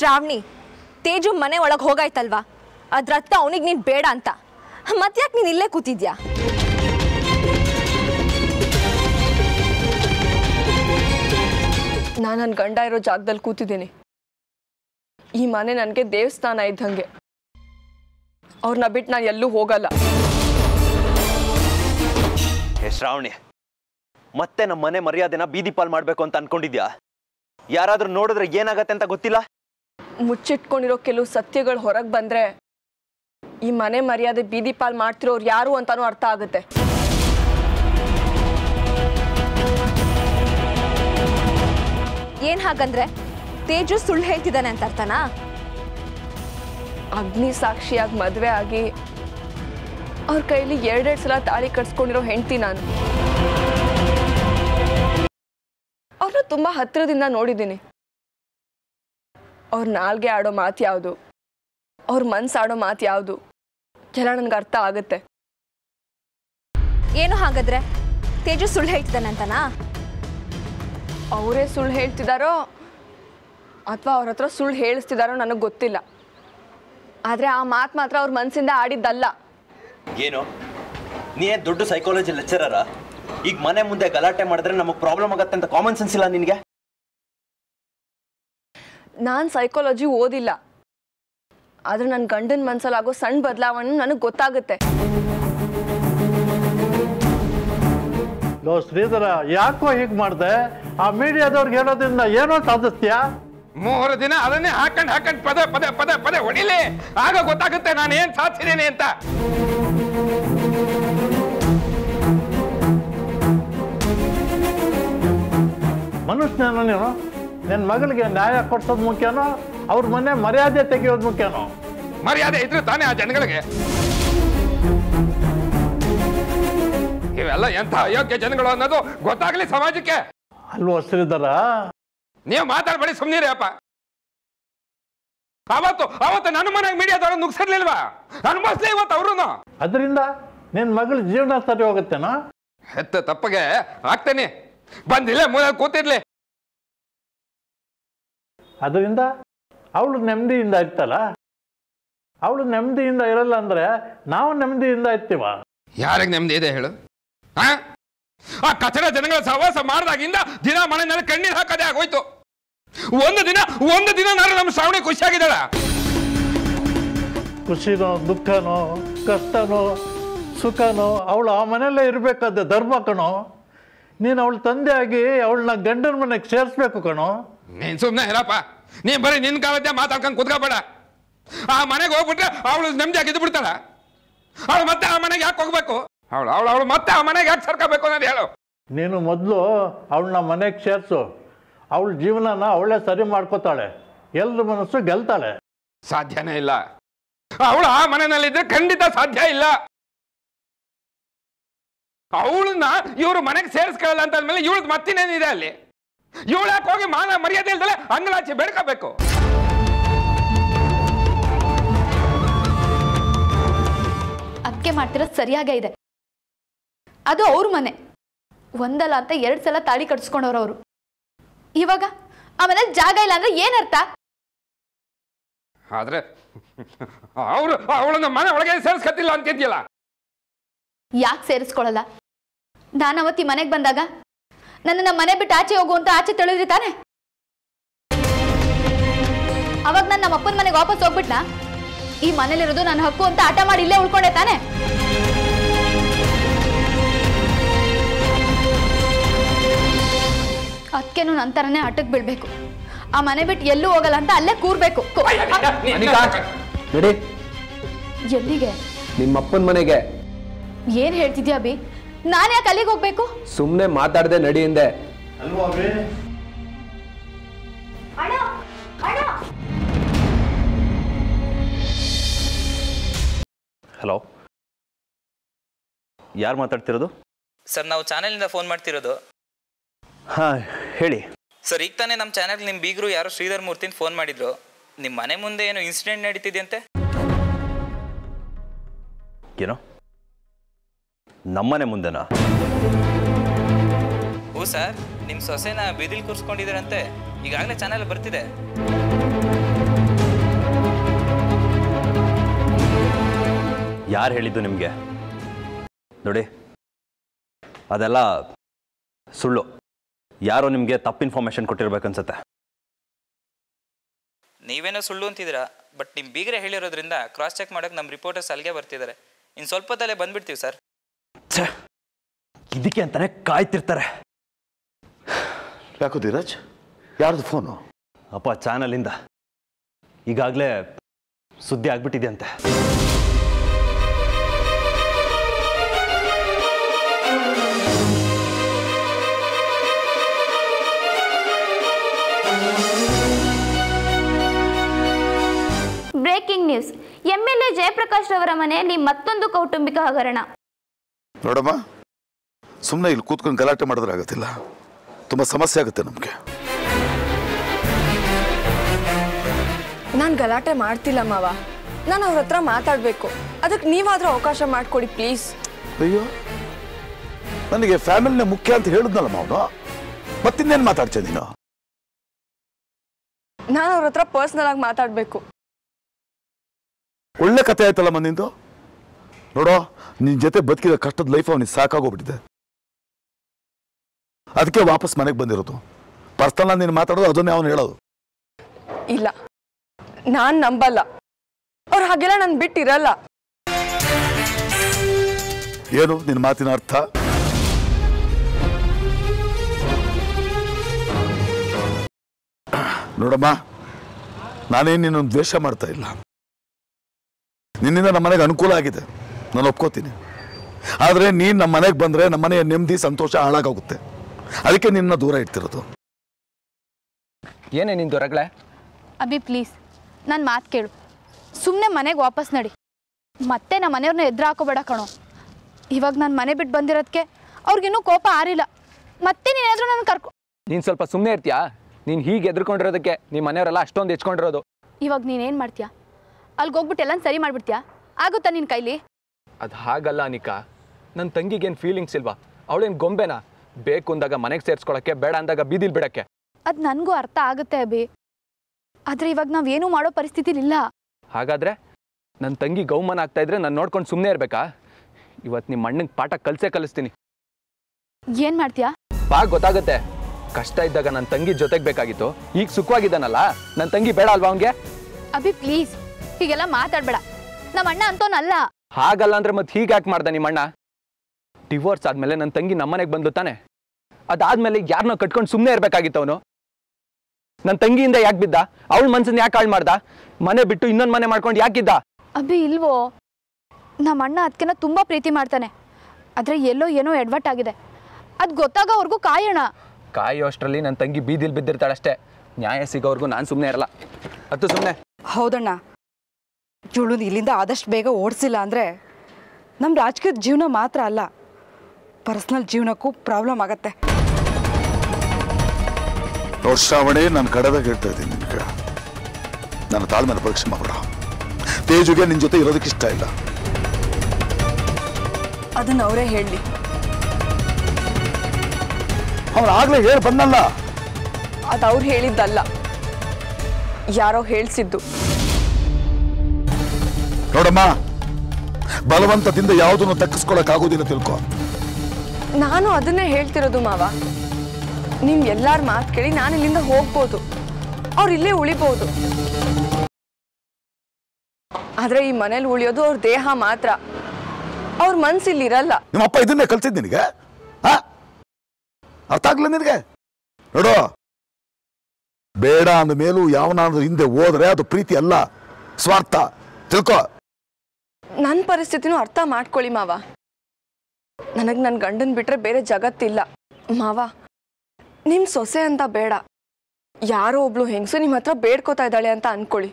ಶ್ರಾವಣಿ ತೇಜು ಮನೆ ಒಳಗೆ ಹೋಗಾಯ್ತಲ್ವಾ ಅದ್ರ ಅರ್ಥ ಅವನಿಗೆ ನೀನು ಬೇಡ ಅಂತ ಮತ್ತ್ಯಾಕೆ ನೀನು ಇಲ್ಲೇ ಕೂತಿದ್ಯಾ ನಾನು ನನ್ನ ಗಂಡ ಇರೋ ಜಾಗದಲ್ಲಿ ಕೂತಿದ್ದೀನಿ ಈ ಮನೆ ನನಗೆ ದೇವಸ್ಥಾನ ಇದ್ದಂಗೆ ಅವ್ರನ್ನ ಬಿಟ್ಟು ನಾನು ಎಲ್ಲೂ ಹೋಗಲ್ಲ ಹೇ ಶ್ರಾವಣಿ ಮತ್ತೆ ನಮ್ಮ ಮನೆ ಮರ್ಯಾದೆನ ಬೀದಿ ಪಾಲ್ ಮಾಡ್ಬೇಕು ಅಂತ ಅನ್ಕೊಂಡಿದ್ಯಾ ಯಾರಾದ್ರೂ ನೋಡಿದ್ರೆ ಏನಾಗತ್ತೆ ಅಂತ ಗೊತ್ತಿಲ್ಲ ಮುಚ್ಚಿಟ್ಕೊಂಡಿರೋ ಕೆಲವು ಸತ್ಯಗಳು ಹೊರಗೆ ಬಂದ್ರೆ ಈ ಮನೆ ಮರ್ಯಾದೆ ಬೀದಿ ಪಾಲ್ ಮಾಡ್ತಿರೋರು ಯಾರು ಅಂತಾನೂ ಅರ್ಥ ಆಗುತ್ತೆ ಏನು ಹಾಗಂದ್ರೆ ತೇಜು ಸುಳ್ಳು ಹೇಳ್ತಿದ್ದಾನೆ ಅಂತ ಅರ್ಥನಾ ಅಗ್ನಿ ಸಾಕ್ಷಿಯಾಗಿ ಮದುವೆ ಆಗಿ ಅವ್ರ ಕೈಲಿ ಎರಡೆರಡು ಸಲ ತಾಳಿ ಕಟ್ಸ್ಕೊಂಡಿರೋ ಹೆಂಡ್ತಿ ನಾನು ಅವ್ರನ್ನ ತುಂಬ ಹತ್ತಿರದಿಂದ ನೋಡಿದ್ದೀನಿ ಅವ್ರ ನಾಲ್ಗೆ ಆಡೋ ಮಾತು ಯಾವುದು ಅವ್ರ ಮನ್ಸು ಆಡೋ ಮಾತು ಯಾವುದು ಎಲ್ಲ ನನಗೆ ಅರ್ಥ ಆಗುತ್ತೆ ಏನು ಹಾಗಾದ್ರೆ ತೇಜು ಸುಳ್ಳು ಹೇಳ್ತಿದ್ದಾನೆ ಅಂತನಾ ಅವರೇ ಸುಳ್ಳು ಹೇಳ್ತಿದ್ದಾರೋ ಅಥವಾ ಅವ್ರ ಹತ್ರ ಸುಳ್ಳು ಹೇಳಿಸ್ತಿದಾರೋ ನನಗೆ ಗೊತ್ತಿಲ್ಲ ಆದರೆ ಆ ಮಾತು ಮಾತ್ರ ಅವ್ರ ಮನಸ್ಸಿಂದ ಆಡಿದ್ದಲ್ಲ ಏನು ನೀ ಏನ್ ದೊಡ್ಡ ಸೈಕಾಲಜಿ ಲೆಕ್ಚರರ ಈಗ ಮನೆ ಮುಂದೆ ಗಲಾಟೆ ಮಾಡಿದ್ರೆ ನಮಗೆ ಪ್ರಾಬ್ಲಮ್ ಆಗತ್ತೆ ಅಂತ ಕಾಮನ್ ಸೆನ್ಸ್ ಇಲ್ಲ ನಿನಗೆ ನಾನು ಸೈಕಾಲಜಿ ಓದಿಲ್ಲ ಆದರೆ ನನ್ನ ಗಂಡನ ಮನ್ಸಲ್ಲಾಗೋ ಸಣ್ಣ ಬದಲಾವಣೆ ನನಗೆ ಗೊತ್ತಾಗುತ್ತೆ ಲೋ ಶ್ರೀಧರ ಯಾಕೋ ಹೀಗೆ ಮಾಡಿದೆ ಆ ಮೀಡಿಯಾದವ್ರಿಗೆ ಹೇಳೋದ್ರಿಂದ ಏನೋ ಸಾಧಿಸ್ತೀಯಾ ಮೂರು ದಿನ ಅದನ್ನೇ ಹಾಕೊಂಡ್ ಹಾಕೊಂಡ್ ಪದೇ ಪದೇ ಪದೇ ಪದೇ ಹೊಡಿಲಿ ಆಗ ಗೊತ್ತಾಗುತ್ತೆ ನಾನು ಏನ್ ಸಾಧಿಸಿದ್ದೀನಿ ಅಂತ ಮನುಷ್ಯನ ನೀನು ನಿನ್ನ ಮಗಳಿಗೆ ನ್ಯಾಯ ಕೊಡ್ಸೋದು ಮುಖ್ಯನೋ ಅವ್ರ ಮನೆ ಮರ್ಯಾದೆ ತೆಗೆಯೋದು ಮುಖ್ಯನೋ ಮರ್ಯಾದೆ ಇದ್ರೆ ತಾನೇ ಆ ಜನಗಳಿಗೆ ಇವೆಲ್ಲ ಎಂಥ ಅಯೋಗ್ಯ ಜನಗಳು ಅನ್ನೋದು ಗೊತ್ತಾಗ್ಲಿ ಸಮಾಜಕ್ಕೆ ಅಲ್ವೋ ಶ್ರೀಧರ ನೀವು ಮಾತಾಡ್ಬೇಡಿ ಸುಮ್ನಿರಿ ಅಪ್ಪ ಅವತ್ತು ಅವತ್ತು ನನ್ನ ಮನೆಗೆ ಮೀಡಿಯಾದವ್ರು ನುಗ್ಸಿರ್ಲಿಲ್ವಾ ಅನುಭವಿಸ್ಲಿ ಇವತ್ತು ಅವ್ರು ಅದರಿಂದ ನಿನ್ನ ಮಗಳ ಜೀವನ ಸರಿ ಹೋಗುತ್ತೇನೋ ಹೆತ್ತ ತಪ್ಪಗೆ ಆಗ್ತೇನೆ ಬಂದಿಲ್ಲ ಮೂಲ ಕೂತಿರ್ಲಿ ಅದರಿಂದ ಅವಳು ನೆಮ್ಮದಿಯಿಂದ ಇರ್ತಲ್ಲ ಅವಳು ನೆಮ್ಮದಿಯಿಂದ ಇರಲ್ಲ ಅಂದ್ರೆ ನಾವು ನೆಮ್ಮದಿಯಿಂದ ಇರ್ತೀವ ಯಾರಿಗೆ ನೆಮ್ಮದಿ ಇದೆ ಹೇಳು ಆ? ಆ ಕಚಡ ಜನಗಳ ಸಹವಾಸ ಮಾಡಿದಾಗಿಂದ ದಿನ ಮನೆಯಲ್ಲಿ ಕಣ್ಣೀರು ಹಾಕೋದೇ ಆಗೋಯ್ತು ಒಂದು ದಿನ ಒಂದು ದಿನ ನಾನು ನಮ್ಮ ಶ್ರಾವಣಿ ಖುಷಿಯಾಗಿದ್ದಾಳ ಖುಷಿನೋ ದುಃಖನೋ ಕಷ್ಟನೋ ಸುಖನೋ ಅವಳು ಆ ಮನೆಯಲ್ಲೇ ಇರಬೇಕಾದ ಧರ್ಮ ಕಣೋ ನೀನು ಅವಳ ತಂದೆಯಾಗಿ ಅವಳನ್ನ ಗಂಡನ ಮನೆಗೆ ಸೇರಿಸ್ಬೇಕು ಕಣೋ ನೀನ್ ಸುಮ್ಮನೆ ಹೇಳಪ್ಪ ನೀನ್ ಬರೀ ನಿನ್ ಕಾಲದ್ದೇ ಮಾತಾಡ್ಕೊಂಡು ಕುತ್ಕೋಬೇಡ ಆ ಮನೆಗೆ ಹೋಗ್ಬಿಟ್ರೆ ಅವಳು ನೆಮ್ಮದಿಯಾಗಿ ಇದ್ದು ಬಿಡ್ತಾಳ ಅವಳು ಮತ್ತೆ ಆ ಮನೆಗೆ ಯಾಕೆ ಹೋಗ್ಬೇಕು ಅವಳು ಅವಳು ಅವಳು ಮತ್ತೆ ಆ ಮನೆಗೆ ಯಾಕೆ ಸರ್ಕೋಬೇಕು ಅನ್ನೋದು ಹೇಳು ನೀನು ಮೊದಲು ಅವಳನ್ನ ಮನೆಗೆ ಸೇರಿಸು ಅವಳ ಜೀವನನ ಅವಳೇ ಸರಿ ಮಾಡ್ಕೋತಾಳೆ ಎಲ್ಲರ ಮನಸ್ಸು ಗೆಲ್ತಾಳೆ ಸಾಧ್ಯನೇ ಇಲ್ಲ ಅವಳು ಆ ಮನೆಯಲ್ಲಿದ್ರೆ ಖಂಡಿತ ಸಾಧ್ಯ ಇಲ್ಲ ಅವಳನ್ನ ಇವರು ಮನೆಗೆ ಸೇರಿಸ್ಕೊಳ್ಳಲ್ಲ ಅಂತ ಅಂದ್ಮೇಲೆ ಇವಳದ್ ಮತ್ತಿನೇನಿದೆ ಅಲ್ಲಿ ಇವಳು ಯಾಕೆ ಹೋಗಿ ಮಾನ ಮರ್ಯಾದೆ ಇಲ್ದಲೆ ಅಂಗಲಾಚಿ ಬೆಡ್ಕೋಬೇಕು ಅದಕ್ಕೆ ಮಾಡ್ತಿರೋದು ಸರಿಯಾಗೇ ಇದೆ ಅದು ಅವ್ರ ಮನೆ ಒಂದಲ್ಲ ಅಂತ ಎರಡು ಸಲ ತಾಳಿ ಕಟ್ಸ್ಕೊಂಡವ್ರು ಅವರು ಇವಾಗ ಆಮೇಲೆ ಜಾಗ ಇಲ್ಲ ಅಂದ್ರೆ ಏನರ್ಥ ಆದ್ರೆ ಅವರು ಅವಳನ್ನ ಮನೆ ಒಳಗೆ ಸೇರಿಸ್ಕತ್ತಿಲ್ಲ ಅಂತಿದ್ಯಲ್ಲ ಯಾಕೆ ಸೇರಿಸ್ಕೊಳ್ಳಲ್ಲ ನಾನು ಅವತ್ತಿ ಮನೆಗೆ ಬಂದಾಗ ನನ್ನನ್ನ ಮನೆ ಬಿಟ್ಟು ಆಚೆ ಹೋಗು ಅಂತ ಆಚೆ ತಿಳಿದ್ರಿ ತಾನೆ ಅವಾಗ ನಾನು ನಮ್ಮ ಅಪ್ಪನ ಮನೆಗೆ ವಾಪಸ್ ಹೋಗ್ಬಿಟ್ನಾ ಈ ಮನೇಲಿರೋದು ನನ್ನ ಹಕ್ಕು ಅಂತ ಆಟ ಮಾಡಿ ಇಲ್ಲೇ ಉಳ್ಕೊಂಡೆ ತಾನೆ ಅದಕ್ಕೇನು ನನ್ನ ಥರನೇ ಆಟಕ್ಕೆ ಬೀಳ್ಬೇಕು ಆ ಮನೆ ಬಿಟ್ಟು ಎಲ್ಲೂ ಹೋಗಲ್ಲ ಅಂತ ಅಲ್ಲೇ ಕೂರ್ಬೇಕು ಅನಿಕಾ ನಡಿ ಎಲ್ಲಿಗೆ ನಿಮ್ಮಪ್ಪನ ಮನೆಗೆ ಏನ್ ಹೇಳ್ತಿದ್ಯಾ ಅಭಿ ನಾನು ಯಾಕೆ ಅಲ್ಲಿಗೆ ಹೋಗ್ಬೇಕು ಸುಮ್ಮನೆ ಮಾತಾಡದೆ ನಡಿ ಹಿಂದೆ ಅಲ್ವಾ ಅಭಿ? ಹಲೋ ಯಾರು ಮಾತಾಡ್ತಿರೋದು ಸರ್ ನಾವು ಚಾನೆಲಿಂದ ಫೋನ್ ಮಾಡ್ತಿರೋದು ಹಾಂ ಹೇಳಿ ಸರ್ ಈಗ ತಾನೇ ನಮ್ಮ ಚಾನೆಲ್ ನಿಮ್ಮ ಬೀಗರು ಯಾರೋ ಶ್ರೀಧರ್ ಮೂರ್ತಿನ ಫೋನ್ ಮಾಡಿದ್ರು ನಿಮ್ಮ ಮನೆ ಮುಂದೆ ಏನೋ ಇನ್ಸಿಡೆಂಟ್ ನಡೀತಿದೆಯಂತೆ ಏನೋ ನಮ್ಮನೆ ಮುಂದೆನಾ ಹ್ಞೂ ಸರ್ ನಿಮ್ಮ ಸೊಸೆನ ಬೀದಿಲ್ ಕೂರಿಸ್ಕೊಂಡಿದ್ದೀರಂತೆ ಈಗಾಗಲೇ ಚಾನೆಲ್ ಬರ್ತಿದೆ ಯಾರು ಹೇಳಿದ್ದು ನಿಮಗೆ ನೋಡಿ ಅದೆಲ್ಲ ಸುಳ್ಳು ಯಾರೋ ನಿಮಗೆ ತಪ್ಪು ಇನ್ಫಾರ್ಮೇಷನ್ ಕೊಟ್ಟಿರ್ಬೇಕನ್ಸತ್ತೆ ನೀವೇನೋ ಸುಳ್ಳು ಅಂತಿದ್ದೀರಾ ಬಟ್ ನಿಮ್ಮ ಬೀಗ್ರೆ ಹೇಳಿರೋದ್ರಿಂದ ಕ್ರಾಸ್ ಚೆಕ್ ಮಾಡೋಕೆ ನಮ್ಮ ರಿಪೋರ್ಟರ್ಸ್ ಅಲ್ಲಿಗೆ ಬರ್ತಿದ್ದಾರೆ ಇನ್ನು ಸ್ವಲ್ಪ ಹೊತ್ತಲ್ಲೇ ಬಂದ್ಬಿಡ್ತೀವಿ ಸರ್ ಛೇ ಇದಕ್ಕೆ ಅಂತಾನೆ ಕಾಯ್ತಿರ್ತಾರೆ ಯಾಕೋ ಧೀರಜ್ ಯಾರ್ದು ಫೋನು ಅಪ್ಪ ಚಾನಲಿಂದ ಈಗಾಗಲೇ ಸುದ್ದಿ ಆಗ್ಬಿಟ್ಟಿದೆ ಅಂತೆ breaking news M L A Jayaprakash ರವರ ಮನೆಯಲ್ಲಿ ಮತ್ತೊಂದು ಕೌಟುಂಬಿಕ ಹಗರಣ ನೋಡಮ್ಮ ಸುಮ್ಮನೆ ಇಲ್ಲಿ ಕೂತ್ಕೊಂಡು ಗಲಾಟೆ ಮಾಡಿದ್ರೆ ಆಗೋದಿಲ್ಲ ತುಂಬ ಸಮಸ್ಯೆ ಆಗುತ್ತೆ ನಮಗೆ ನಾನು ಗಲಾಟೆ ಮಾಡ್ತಿಲ್ಲ ಮಾವ ನಾನು ಅವ್ರ ಹತ್ರ ಮಾತಾಡಬೇಕು ಅದಕ್ಕೆ ನೀವಾದ್ರೂ ಅವಕಾಶ ಮಾಡಿಕೊಡಿ ಪ್ಲೀಸ್ ಅಯ್ಯೋ ನನಗೆ ಫ್ಯಾಮಿಲಿನೇ ಮುಖ್ಯ ಅಂತ ಹೇಳಿದ್ನಲ್ಲ ಅವನು ಮತ್ತಿನ್ನೇನು ಮಾತಾಡ್ತೀಯ ನೀನು ನಾನು ಅವ್ರ ಹತ್ರ ಪರ್ಸ್ನಲ್ ಆಗಿ ಮಾತಾಡಬೇಕು ಒಳ್ಳೆ ಕತೆ ಆಯ್ತಲ್ಲ ನಿಂದು ನೋಡೋ ನಿನ್ ಜೊತೆ ಬದುಕಿದ ಕಷ್ಟದ ಲೈಫ್ ಅವನಿಗೆ ಸಾಕಾಗೋಗ್ಬಿಟ್ಟಿದೆ ಅದಕ್ಕೆ ವಾಪಸ್ ಮನೆಗೆ ಬಂದಿರೋದು ಪರ್ಸನಲ್ ನೀನು ಮಾತಾಡೋದು ಅದನ್ನೇ ಅವನು ಹೇಳೋದು ಇಲ್ಲ ನಾನು ನಂಬಲ್ಲ ಅವ್ರು ಹಾಗೆಲ್ಲ ನಾನು ಬಿಟ್ಟಿರಲ್ಲ ಏನು ನಿನ್ನ ಮಾತಿನ ಅರ್ಥ ನೋಡಮ್ಮ ನಾನೇನು ನಿನ್ನ ದ್ವೇಷ ಮಾಡ್ತಾ ಇಲ್ಲ ನಿನ್ನಿಂದ ನಮ್ಮ ಮನೆಗೆ ಅನುಕೂಲ ಆಗಿದೆ ನಾನು ಒಪ್ಕೋತೀನಿ ಆದರೆ ನೀನು ನಮ್ಮ ಮನೆಗೆ ಬಂದರೆ ನಮ್ಮ ಮನೆಯ ನೆಮ್ಮದಿ ಸಂತೋಷ ಹಾಳಾಗೋಗುತ್ತೆ ಅದಕ್ಕೆ ನಿನ್ನ ದೂರ ಇಡ್ತಿರೋದು ಏನೇ ನಿಂದು ರಗಳೆ ಅಭಿ ಪ್ಲೀಸ್ ನನ್ನ ಮಾತು ಕೇಳು ಸುಮ್ಮನೆ ಮನೆಗೆ ವಾಪಸ್ ನಡಿ ಮತ್ತೆ ನಮ್ಮ ಮನೆಯವ್ರನ್ನ ಎದುರು ಹಾಕೋಬೇಡ ಕಣೋ ಇವಾಗ ನಾನು ಮನೆ ಬಿಟ್ಟು ಬಂದಿರೋದಕ್ಕೆ ಅವ್ರಿಗಿನ್ನೂ ಕೋಪ ಆರಿಲ್ಲ ಮತ್ತೆ ನೀನೇನಾದರೂ ನನ್ನ ಕರ್ಕೊ ನೀನು ಸ್ವಲ್ಪ ಸುಮ್ಮನೆ ಇರ್ತೀಯಾ ನೀನು ಹೀಗೆ ಎದ್ರುಕೊಂಡಿರೋದಕ್ಕೆ ನಿಮ್ಮ ಮನೆಯವರೆಲ್ಲ ಅಷ್ಟೊಂದು ಹೆಚ್ಕೊಂಡಿರೋದು ಇವಾಗ ನೀನೇನು ಮಾಡ್ತೀಯಾ ಅಲ್ಲಿಗೆ ಹೋಗ್ಬಿಟ್ಟು ಎಲ್ಲ ಸರಿ ಮಾಡಿಬಿಡ್ತೀಯಾ ಆಗುತ್ತಾ ನಿನ್ನ ಕೈಲಿ ಅದು ಹಾಗಲ್ಲ ಅನಿಕಾ ನನ್ನ ತಂಗಿಗೇನು ಫೀಲಿಂಗ್ಸ್ ಇಲ್ವಾ ಅವಳೇನು ಗೊಂಬೆನಾ ಬೇಕು ಅಂದಾಗ ಮನೆಗೆ ಸೇರಿಸ್ಕೊಳಕ್ಕೆ ಬೇಡ ಅಂದಾಗ ಬೀದಿಲ್ ಬಿಡಕ್ಕೆ ಅದು ನನಗೂ ಅರ್ಥ ಆಗುತ್ತೆ ಅಭಿ ಆದರೆ ಇವಾಗ ನಾವೇನೂ ಮಾಡೋ ಪರಿಸ್ಥಿತಿಲಿಲ್ಲ ಹಾಗಾದ್ರೆ ನನ್ನ ತಂಗಿ ಗೌಮನ ಆಗ್ತಾ ಇದ್ರೆ ನಾನು ನೋಡ್ಕೊಂಡು ಸುಮ್ಮನೆ ಇರಬೇಕಾ ಇವತ್ತು ನಿಮ್ಮ ಅಣ್ಣಂಗೆ ಪಾಠ ಕಲಿಸೇ ಕಲಿಸ್ತೀನಿ ಏನು ಮಾಡ್ತೀಯಾ ಬಾ ಗೊತ್ತಾಗುತ್ತೆ ಕಷ್ಟ ಇದ್ದಾಗ ನನ್ನ ತಂಗಿ ಜೊತೆಗೆ ಬೇಕಾಗಿತ್ತು ಈಗ ಸುಖವಾಗಿದ್ದಾನಲ್ಲ ನನ್ನ ತಂಗಿ ಬೇಡ ಅಲ್ವಾ ಅವನಿಗೆ ಅಭಿ ಪ್ಲೀಸ್ ಹೀಗೆಲ್ಲ ಮಾತಾಡಬೇಡ ನಮ್ಮ ಅಣ್ಣ ಅಂತೋನಲ್ಲ ಹಾಗಲ್ಲ ಅಂದ್ರೆ ಮತ್ತೆ ಹೀಗೆ ಯಾಕೆ ಮಾಡ್ದ ನಿಮ್ಮ ಅಣ್ಣ ಡಿವೋರ್ಸ್ ಆದ್ಮೇಲೆ ನನ್ನ ತಂಗಿ ನಮ್ಮನೆಗೆ ಬಂದು ತಾನೆ ಅದಾದ್ಮೇಲೆ ಯಾರನ್ನೋ ಕಟ್ಕೊಂಡು ಸುಮ್ಮನೆ ಇರ್ಬೇಕಾಗಿತ್ತು ಅವನು ನನ್ನ ತಂಗಿಯಿಂದ ಯಾಕೆ ಬಿದ್ದ ಅವಳ ಮನ್ಸನ್ನ ಯಾಕೆ ಹಾಳು ಮಾಡ್ದ ಮನೆ ಬಿಟ್ಟು ಇನ್ನೊಂದು ಮನೆ ಮಾಡ್ಕೊಂಡು ಯಾಕಿದ್ದ ಅಭಿ ಇಲ್ವೋ ನಮ್ಮ ಅಣ್ಣ ಅದಕ್ಕೆನ ತುಂಬ ಪ್ರೀತಿ ಮಾಡ್ತಾನೆ ಆದರೆ ಎಲ್ಲೋ ಏನೋ ಎಡ್ವಟ್ ಆಗಿದೆ ಅದು ಗೊತ್ತಾಗೋವರೆಗೂ ಕಾಯೋಣ ಕಾಯೋ ಅಷ್ಟರಲ್ಲಿ ನನ್ನ ತಂಗಿ ಬೀದಿಲ್ ಬಿದ್ದಿರ್ತಾಳಷ್ಟೇ ನ್ಯಾಯ ಸಿಗೋವರೆಗೂ ನಾನು ಸುಮ್ಮನೆ ಇರಲ್ಲ ಹತ್ತು ಸುಮ್ಮನೆ ಹೌದಣ್ಣ ಇವಳನ್ನ ಇಲ್ಲಿಂದ ಆದಷ್ಟು ಬೇಗ ಓಡಿಸಿಲ್ಲ ಅಂದರೆ ನಮ್ಮ ರಾಜಕೀಯದ ಜೀವನ ಮಾತ್ರ ಅಲ್ಲ ಪರ್ಸ್ನಲ್ ಜೀವನಕ್ಕೂ ಪ್ರಾಬ್ಲಮ್ ಆಗತ್ತೆ ನೋಡ್ ಶ್ರಾವಣಿ ನಾನು ಕಡೆದಾಗ ಹೇಳ್ತಾ ಇದ್ದೀನಿ ನಿನ್ಗೆ ನನ್ನ ತಾಳ್ಮೆನ ಪರೀಕ್ಷೆ ಮಾಡಬೇಡ ತೇಜುಗೆ ನಿನ್ ಜೊತೆ ಇರೋದಕ್ಕೆ ಇಷ್ಟ ಇಲ್ಲ ಅದನ್ನ ಅವರೇ ಹೇಳಲಿ ಅವನು ಆಗ್ಲೇ ಹೇಳಿ ಬಂದಲ್ಲ ಅದು ಅವ್ರು ಹೇಳಿದ್ದಲ್ಲ ಯಾರೋ ಹೇಳ್ಸಿದ್ದು ನೋಡಮ್ಮ ಬಲವಂತದಿಂದ ಯಾವುದನ್ನು ತಕ್ಕಿಸ್ಕೊಳಕ್ ತಿಳ್ಕೊ ನಾನು ಅದನ್ನೇ ಹೇಳ್ತಿರೋದು ಮಾವ ನಿಮ್ ಎಲ್ಲಾರ ಮಾತು ಕೇಳಿ ನಾನು ಇಲ್ಲಿಂದ ಹೋಗ್ಬೋದು ಅವ್ರು ಇಲ್ಲೇ ಉಳಿಬೋದು ಆದ್ರೆ ಈ ಮನೇಲಿ ಉಳಿಯೋದು ಅವ್ರ ದೇಹ ಮಾತ್ರ ಅವ್ರ ಮನ್ಸು ಇಲ್ಲಿರಲ್ಲ ನಿಮ್ಮಪ್ಪ ಇದನ್ನೇ ಕಲ್ಸಿದ್ ನಿನಗೆ ಆ? ಅರ್ಥ ಆಗ್ಲಿಲ್ಲ ನಿನಗೆ ನೋಡು ಬೇಡ ಅಂದ ಮೇಲೂ ಯಾವನಾದ್ರೂ ಹಿಂದೆ ಹೋದ್ರೆ ಅದು ಪ್ರೀತಿ ಅಲ್ಲ ಸ್ವಾರ್ಥ ತಿಳ್ಕೊ ನನ್ನ ಪರಿಸ್ಥಿತಿನೂ ಅರ್ಥ ಮಾಡ್ಕೊಳ್ಳಿ ಮಾವ ನನಗೆ ನನ್ನ ಗಂಡನ್ ಬಿಟ್ರೆ ಬೇರೆ ಜಗತ್ತಿಲ್ಲ ಮಾವ ನಿಮ್ ಸೊಸೆ ಅಂತ ಬೇಡ ಯಾರೋ ಒಬ್ಳು ಹೆಂಗಸು ನಿಮ್ಮ ಹತ್ರ ಬೇಡ್ಕೋತಾ ಇದ್ದಾಳೆ ಅಂತ ಅನ್ಕೊಳ್ಳಿ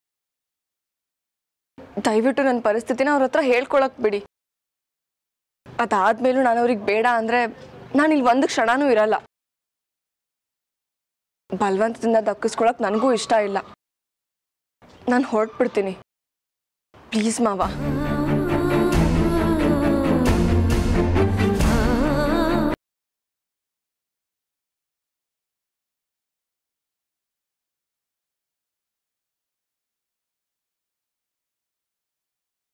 ದಯವಿಟ್ಟು ನನ್ನ ಪರಿಸ್ಥಿತಿನ ಅವ್ರ ಹತ್ರ ಹೇಳ್ಕೊಳಕ್ ಬಿಡಿ ಅದಾದ್ಮೇಲೂ ನಾನು ಅವ್ರಿಗೆ ಬೇಡ ಅಂದ್ರೆ ನಾನು ಇಲ್ಲಿ ಒಂದು ಕ್ಷಣನೂ ಇರಲ್ಲ ಬಲವಂತದಿಂದ ದಕ್ಕಿಸ್ಕೊಳಕ್ ನನಗೂ ಇಷ್ಟ ಇಲ್ಲ ನಾನು ಹೊರಟ್ಬಿಡ್ತೀನಿ ಪ್ಲೀಸ್ ಮಾವ